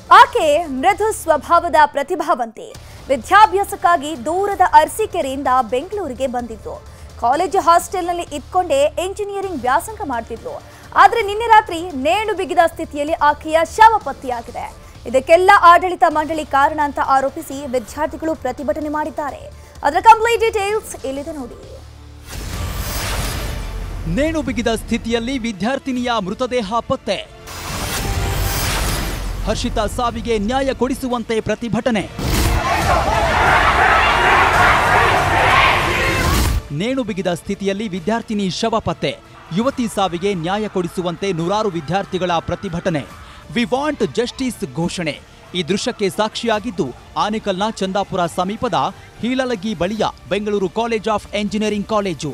ಆಕೆ ಮೃದು ಸ್ವಭಾವದ ಪ್ರತಿಭಾವಂತೆ ವಿದ್ಯಾಭ್ಯಾಸಕ್ಕಾಗಿ ದೂರದ ಅರಸೀಕೆರೆಯಿಂದ ಬೆಂಗಳೂರಿಗೆ ಬಂದಿದ್ದು ಕಾಲೇಜು ಹಾಸ್ಟೆಲ್ನಲ್ಲಿ ಇದ್ಕೊಂಡೇ ಎಂಜಿನಿಯರಿಂಗ್ ವ್ಯಾಸಂಗ ಮಾಡ್ತಿದ್ಲು ಆದ್ರೆ ನಿನ್ನೆ ರಾತ್ರಿ ನೇಣು ಬಿಗಿದ ಸ್ಥಿತಿಯಲ್ಲಿ ಆಕೆಯ ಶವ ಪತ್ತೆಯಾಗಿದೆ ಇದಕ್ಕೆಲ್ಲ ಆಡಳಿತ ಮಂಡಳಿ ಕಾರಣ ಅಂತ ಆರೋಪಿಸಿ ವಿದ್ಯಾರ್ಥಿಗಳು ಪ್ರತಿಭಟನೆ ಮಾಡಿದ್ದಾರೆ ಅದರ ಕಂಪ್ಲೀಟ್ ಡೀಟೇಲ್ಸ್ ಇಲ್ಲಿದೆ ನೋಡಿ ನೇಣು ಬಿಗಿದ ಸ್ಥಿತಿಯಲ್ಲಿ ವಿದ್ಯಾರ್ಥಿನಿಯ ಮೃತದೇಹ ಪತ್ತೆ ಹರ್ಷಿತಾ ಸಾವಿಗೆ ನ್ಯಾಯ ಕೊಡಿಸುವಂತೆ ಪ್ರತಿಭಟನೆ ನೇಣು ಬಿಗಿದ ಸ್ಥಿತಿಯಲ್ಲಿ ವಿದ್ಯಾರ್ಥಿನಿ ಶವ ಪತ್ತೆ ಯುವತಿ ಸಾವಿಗೆ ನ್ಯಾಯ ಕೊಡಿಸುವಂತೆ ನೂರಾರು ವಿದ್ಯಾರ್ಥಿಗಳ ಪ್ರತಿಭಟನೆ ವಿ ವಾಂಟ್ ಜಸ್ಟಿಸ್ ಘೋಷಣೆ ಈ ದೃಶ್ಯಕ್ಕೆ ಸಾಕ್ಷಿಯಾಗಿದ್ದು ಆನೇಕಲ್ನ ಚಂದಾಪುರ ಸಮೀಪದ ಹೀಳಲಗಿ ಬಳಿಯ Bengaluru college of engineering college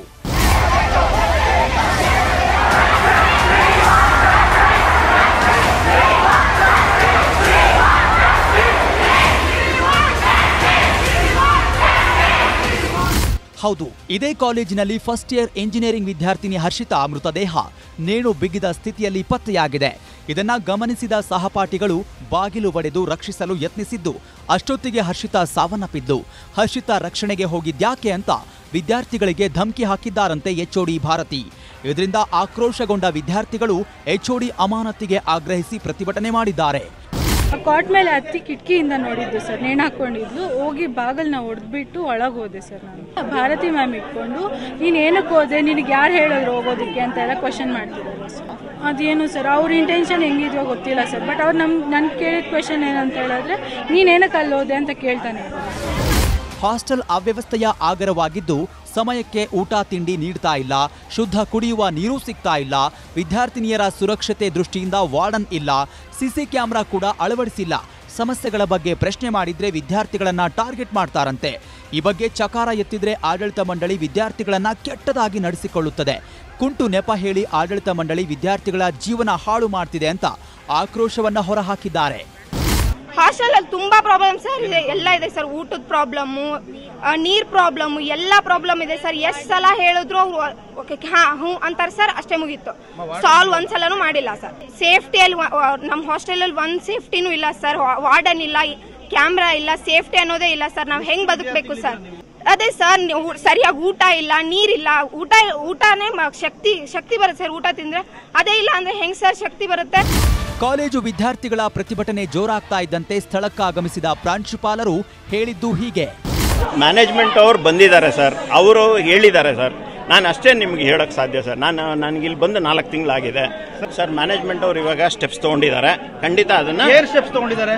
ಹೌದು ಇದೇ ಕಾಲೇಜಿನಲ್ಲಿ ಫಸ್ಟ್ ಇಯರ್ ಎಂಜಿನಿಯರಿಂಗ್ ವಿದ್ಯಾರ್ಥಿನಿ ಹರ್ಷಿತಾ ಮೃತದೇಹ ನೇಣು ಬಿಗಿದ ಸ್ಥಿತಿಯಲ್ಲಿ ಪತ್ತೆಯಾಗಿದೆ ಇದನ್ನ ಗಮನಿಸಿದ ಸಹಪಾಠಿಗಳು ಬಾಗಿಲು ಒಡೆದು ರಕ್ಷಿಸಲು ಯತ್ನಿಸಿದ್ದು ಅಷ್ಟೊತ್ತಿಗೆ ಹರ್ಷಿತಾ ಸಾವನ್ನಪ್ಪಿದ್ದು ಹರ್ಷಿತಾ ರಕ್ಷಣೆಗೆ ಹೋಗಿದ್ಯಾಕೆ ಅಂತ ವಿದ್ಯಾರ್ಥಿಗಳಿಗೆ ಧಮಕಿ ಹಾಕಿದ್ದಾರಂತೆ ಎಚ್ಒಡಿ ಭಾರತಿ ಇದರಿಂದ ಆಕ್ರೋಶಗೊಂಡ ವಿದ್ಯಾರ್ಥಿಗಳು ಎಚ್ಒಡಿ ಅಮಾನತಿಗೆ ಆಗ್ರಹಿಸಿ ಪ್ರತಿಭಟನೆ ಮಾಡಿದ್ದಾರೆ ಕಾಟ್ ಮೇಲೆ ಹತ್ತಿ ಕಿಟಕಿಯಿಂದ ನೋಡಿದ್ದು ಸರ್ ನೇಣು ಹಾಕೊಂಡಿದ್ಲು ಹೋಗಿ ಬಾಗಲ್ನ ಹೊಡೆದ್ಬಿಟ್ಟು ಒಳಗೆ ಹೋದೆ ಸರ್ ನಾನು ಭಾರತಿ ಮ್ಯಾಮ್ ಇಟ್ಕೊಂಡು ನೀನು ಏನಕ್ಕೆ ಹೋದೆ ನಿನಗೆ ಯಾರು ಹೇಳಿದ್ರು ಹೋಗೋದಕ್ಕೆ ಅಂತ ಎಲ್ಲ ಕ್ವಶನ್ ಮಾಡ್ತಿದ್ದಾರೆ ಸರ್ ಅದೇನು ಸರ್ ಅವ್ರ ಇಂಟೆನ್ಷನ್ ಹೆಂಗಿದ್ಯೋ ಗೊತ್ತಿಲ್ಲ ಸರ್ ಬಟ್ ಅವ್ರು ನಮ್ ನನ್ ಕೇಳಿದ ಕ್ವಶನ್ ಏನಂತ ಹೇಳಿದ್ರೆ ನೀನು ಏನಕ್ಕೆ ಅಲ್ಲಿ ಹೋದೆ ಅಂತ ಕೇಳ್ತಾನೆ ಇದ್ದಾರೆ. ಹಾಸ್ಟೆಲ್ ಅವ್ಯವಸ್ಥೆಯ ಆಗರವಾಗಿದ್ದು ಸಮಯಕ್ಕೆ ಊಟ ತಿಂಡಿ ನೀಡ್ತಾ ಇಲ್ಲ ಶುದ್ಧ ಕುಡಿಯುವ ನೀರು ಸಿಗ್ತಾ ಇಲ್ಲ ವಿದ್ಯಾರ್ಥಿನಿಯರ ಸುರಕ್ಷತೆ ದೃಷ್ಟಿಯಿಂದ ವಾರ್ಡನ್ ಇಲ್ಲ ಸಿಸಿ ಕ್ಯಾಮೆರಾ ಕೂಡ ಅಳವಡಿಸಿಲ್ಲ ಸಮಸ್ಯೆಗಳ ಬಗ್ಗೆ ಪ್ರಶ್ನೆ ಮಾಡಿದ್ರೆ ವಿದ್ಯಾರ್ಥಿಗಳನ್ನ ಟಾರ್ಗೆಟ್ ಮಾಡ್ತಾರಂತೆ ಈ ಬಗ್ಗೆ ಚಕಾರ ಎತ್ತಿದ್ರೆ ಆಡಳಿತ ಮಂಡಳಿ ವಿದ್ಯಾರ್ಥಿಗಳನ್ನ ಕೆಟ್ಟದಾಗಿ ನಡೆಸಿಕೊಳ್ಳುತ್ತದೆ ಕುಂಟು ನೆಪ ಹೇಳಿ ಆಡಳಿತ ಮಂಡಳಿ ವಿದ್ಯಾರ್ಥಿಗಳ ಜೀವನ ಹಾಳು ಮಾಡ್ತಿದೆ ಅಂತ ಆಕ್ರೋಶವನ್ನ ಹೊರಹಾಕಿದ್ದಾರೆ ಹಾಸ್ಟೆಲ್ ಅಲ್ಲಿ ತುಂಬಾ ಪ್ರಾಬ್ಲಮ್ ಸರ್ ಇದೆ ಎಲ್ಲ ಇದೆ ಸರ್ ಊಟದ ಪ್ರಾಬ್ಲಮ್ಮು ನೀರ್ ಪ್ರಾಬ್ಲಮ್ ಎಲ್ಲ ಪ್ರಾಬ್ಲಮ್ ಇದೆ ಸರ್ ಎಷ್ಟ್ ಸಲ ಹೇಳಿದ್ರು ಅವ್ರು ಓಕೆ ಹಾ ಹ್ಞೂ ಅಂತಾರೆ ಸರ್ ಅಷ್ಟೇ ಮುಗೀತು ಸಾಲ್ವ್ ಒಂದ್ಸಲನೂ ಮಾಡಿಲ್ಲ ಸರ್ ಸೇಫ್ಟಿಯಲ್ಲಿ ನಮ್ಮ ಹಾಸ್ಟೆಲಲ್ಲಿ ಒಂದ್ ಸೇಫ್ಟಿನೂ ಇಲ್ಲ ಸರ್ ವಾರ್ಡನ್ ಇಲ್ಲ ಕ್ಯಾಮ್ರಾ ಇಲ್ಲ ಸೇಫ್ಟಿ ಅನ್ನೋದೇ ಇಲ್ಲ ಸರ್ ನಾವು ಹೆಂಗ್ ಬದುಕಬೇಕು ಸರ್ ಅದೇ ಸರ್ ನೀವು ಸರಿಯಾಗಿ ಊಟ ಇಲ್ಲ ನೀರಿಲ್ಲ ಊಟ ಊಟನೇ ಮ- ಶಕ್ತಿ ಶಕ್ತಿ ಬರುತ್ತೆ ಸರ್ ಊಟ ತಿಂದ್ರೆ ಅದೇ ಇಲ್ಲ ಅಂದ್ರೆ ಹೆಂಗ್ ಸರ್ ಶಕ್ತಿ ಬರುತ್ತೆ ಕಾಲೇಜು ವಿದ್ಯಾರ್ಥಿಗಳ ಪ್ರತಿಭಟನೆ ಜೋರಾಗ್ತಾ ಇದ್ದಂತೆ ಸ್ಥಳಕ್ಕಾಗಮಿಸಿದ ಪ್ರಾಂಶುಪಾಲರು ಹೇಳಿದ್ದು ಹೀಗೆ ಮ್ಯಾನೇಜ್ಮೆಂಟ್ ಅವ್ರು ಬಂದಿದ್ದಾರೆ ಸರ್ ಅವರು ಹೇಳಿದ್ದಾರೆ ಸರ್ ನಾನು ಅಷ್ಟೇ ನಿಮ್ಗೆ ಹೇಳೋಕ್ಕೆ ಸಾಧ್ಯ ಸರ್ ನಾನು ನನಗೆ ಇಲ್ಲಿ ಬಂದು ನಾಲ್ಕು ತಿಂಗಳಾಗಿದೆ ಸರ್ ಮ್ಯಾನೇಜ್ಮೆಂಟ್ ಅವ್ರು ಇವಾಗ ಸ್ಟೆಪ್ಸ್ ತೊಗೊಂಡಿದ್ದಾರೆ ಖಂಡಿತ ಅದನ್ನು ಏರ್ ಸ್ಟೆಪ್ಸ್ ತಗೊಂಡಿದ್ದಾರೆ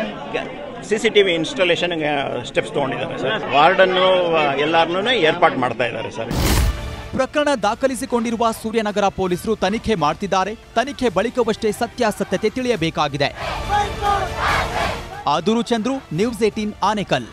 C C T V installation steps ತೊಗೊಂಡಿದ್ದಾರೆ ಸರ್ ವಾರ್ಡನ್ನು ಎಲ್ಲಾರನ್ನೂ ಏರ್ಪಾಟ್ ಮಾಡ್ತಾ ಇದ್ದಾರೆ ಸರ್ ಪ್ರಕರಣ ದಾಖಲಿಸಿಕೊಂಡಿರುವ ಸೂರ್ಯನಗರ ಪೊಲೀಸರು ತನಿಖೆ ಮಾಡ್ತಿದ್ದಾರೆ ತನಿಖೆ ಬಳಿಕವಷ್ಟೇ ಸತ್ಯಾಸತ್ಯತೆ ತಿಳಿಯಬೇಕಾಗಿದೆ ಆದೂರು ಚಂದ್ರು ನ್ಯೂಸ್ ಏಟೀನ್ ಆನೇಕಲ್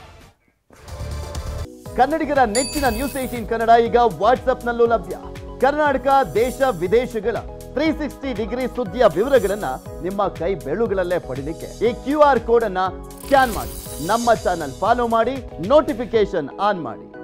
ಕನ್ನಡಿಗರ ನೆಚ್ಚಿನ ನ್ಯೂಸ್ ಏಟೀನ್ ಕನ್ನಡ ಈಗ ವಾಟ್ಸ್ಆಪ್ನಲ್ಲೂ ಲಭ್ಯ ಕರ್ನಾಟಕ ದೇಶ ವಿದೇಶಗಳ ತ್ರೀ ಸಿಕ್ಸ್ಟಿ ಡಿಗ್ರಿ ಸುದ್ದಿಯ ವಿವರಗಳನ್ನ ನಿಮ್ಮ ಕೈ ಬೆಳುಗಳಲ್ಲೇ ಪಡಿಲಿಕ್ಕೆ ಈ ಕ್ಯೂ ಆರ್ ಕೋಡ್ ಅನ್ನ ಸ್ಕ್ಯಾನ್ ಮಾಡಿ ನಮ್ಮ ಚಾನಲ್ ಫಾಲೋ ಮಾಡಿ ನೋಟಿಫಿಕೇಶನ್ ಆನ್ ಮಾಡಿ